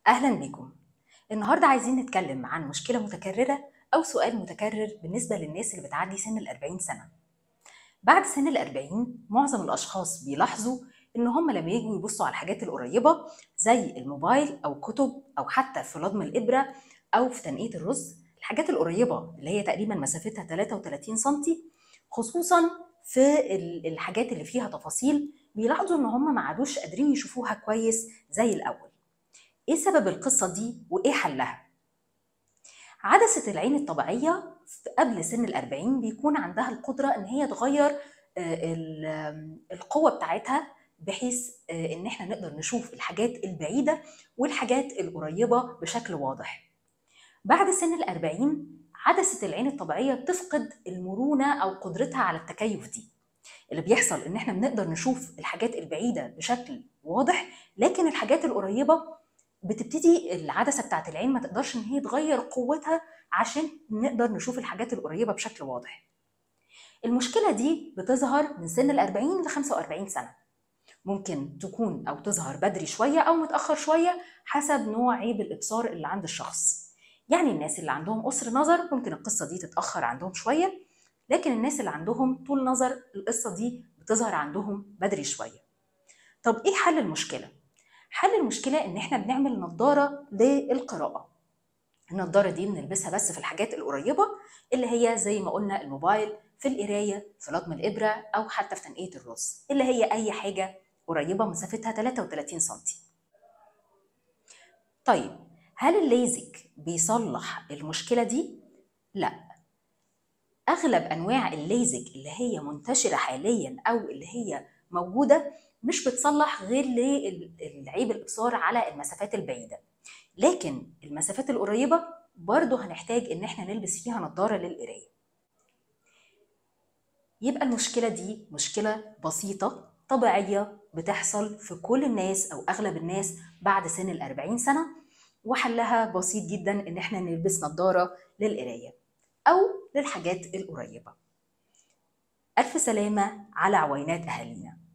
أهلا بكم النهاردة عايزين نتكلم عن مشكلة متكررة أو سؤال متكرر بالنسبة للناس اللي بتعدي سن الأربعين سنة بعد سن الأربعين معظم الأشخاص بيلاحظوا إن هم لما يجوا يبصوا على الحاجات القريبة زي الموبايل أو كتب أو حتى في لضم الإبرة أو في تنقية الرز الحاجات القريبة اللي هي تقريبا مسافتها 33 سنتي خصوصا في ال- الحاجات اللي فيها تفاصيل بيلاحظوا إن هم ما عادوش قادرين يشوفوها كويس زي الأول ايه سبب القصه دي وايه حلها عدسه العين الطبيعيه في قبل سن الأربعين بيكون عندها القدره ان هي تغير آه، ال- آم، القوه بتاعتها بحيث آه، ان احنا نقدر نشوف الحاجات البعيده والحاجات القريبه بشكل واضح بعد سن الأربعين عدسه العين الطبيعيه بتفقد المرونه او قدرتها على التكيف دي اللي بيحصل ان احنا بنقدر نشوف الحاجات البعيده بشكل واضح لكن الحاجات القريبه بتبتدي العدسه بتاعت العين ما تقدرش ان هي تغير قوتها عشان نقدر نشوف الحاجات القريبه بشكل واضح. المشكله دي بتظهر من سن ال 40 ل 45 سنه. ممكن تكون او تظهر بدري شويه او متاخر شويه حسب نوع عيب الابصار اللي عند الشخص. يعني الناس اللي عندهم قصر نظر ممكن القصه دي تتاخر عندهم شويه لكن الناس اللي عندهم طول نظر القصه دي بتظهر عندهم بدري شويه. طب ايه حل المشكله؟ حل المشكلة إن إحنا بنعمل نظارة للقراءة. النظارة دي بنلبسها بس في الحاجات القريبة اللي هي زي ما قلنا الموبايل في القراية في لطم الإبرة أو حتى في تنقية الرز اللي هي أي حاجة قريبة مسافتها 33 سنتي. طيب هل الليزك بيصلح المشكلة دي؟ لا. أغلب أنواع الليزك اللي هي منتشرة حاليا أو اللي هي موجودة مش بتصلح غير للعيب الابصار على المسافات البعيده لكن المسافات القريبه برضه هنحتاج ان احنا نلبس فيها نظاره للقرايه يبقى المشكله دي مشكله بسيطه طبيعيه بتحصل في كل الناس او اغلب الناس بعد سن الأربعين سنه وحلها بسيط جدا ان احنا نلبس نظاره للقرايه او للحاجات القريبه الف سلامه على عوينات اهالينا